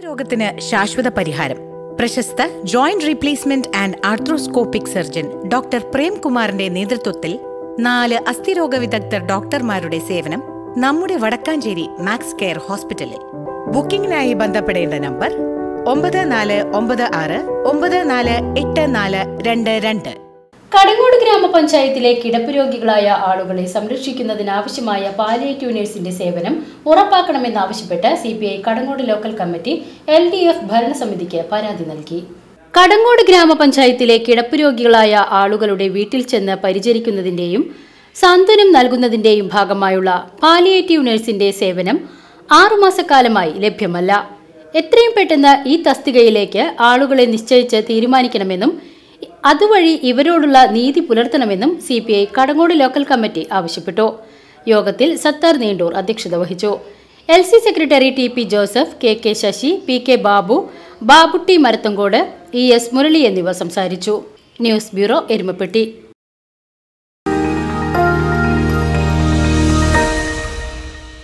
രോഗത്തിന് ശാശ്വത പരിഹാരം പ്രശസ്ത joint replacement and arthroscopic surgeon doctor പ്രേംകുമാറിന്റെ നേതൃത്വത്തിൽ നാല് അസ്ഥിരോഗ വിദഗ്ധർ ഡോക്ടർമാരുടെ സേവനം നമ്മുടെ വടക്കാഞ്ചേരി മാക്സ് കെയർ ഹോസ്പിറ്റലിൽ ബുക്കിംഗിനായി ബന്ധപ്പെടേണ്ട നമ്പർ ഒമ്പത് നാല് ഒമ്പത് ആറ് ഒമ്പത് നാല് എട്ട് നാല് രണ്ട് രണ്ട് കടങ്ങോട് ഗ്രാമപഞ്ചായത്തിലെ കിടപ്പ് രോഗികളായ ആളുകളെ സംരക്ഷിക്കുന്നതിനാവശ്യമായ പാലിയേറ്റീവ് നഴ്സിന്റെ സേവനം ഉറപ്പാക്കണമെന്നാവശ്യപ്പെട്ട് C P I Kadangode local committee L D F ഭരണസമിതിക്ക് പരാതി നൽകി കടങ്ങോട് ഗ്രാമപഞ്ചായത്തിലെ കിടപ്പ് രോഗികളായ ആളുകളുടെ വീട്ടിൽ ചെന്ന് പരിചരിക്കുന്നതിന്റെയും സാന്ത്വനം നൽകുന്നതിന്റെയും ഭാഗമായുള്ള പാലിയേറ്റീവ് നഴ്സിന്റെ സേവനം ആറുമാസക്കാലമായി ലഭ്യമല്ല എത്രയും പെട്ടെന്ന് ഈ തസ്തികയിലേക്ക് ആളുകളെ നിശ്ചയിച്ച് തീരുമാനിക്കണമെന്നും അതുവഴി ഇവരോടുള്ള നീതി പുലർത്തണമെന്നും C P I Kadangode local committee ആവശ്യപ്പെട്ടു യോഗത്തിൽ സത്താർ നീണ്ടൂർ അധ്യക്ഷത വഹിച്ചു L C secretary T P Joseph K K Sasi P K Babu Babutty Marathamcode E S Murali എന്നിവർ സംസാരിച്ചു ന്യൂസ് ബ്യൂറോ എരുമപ്പെട്ടി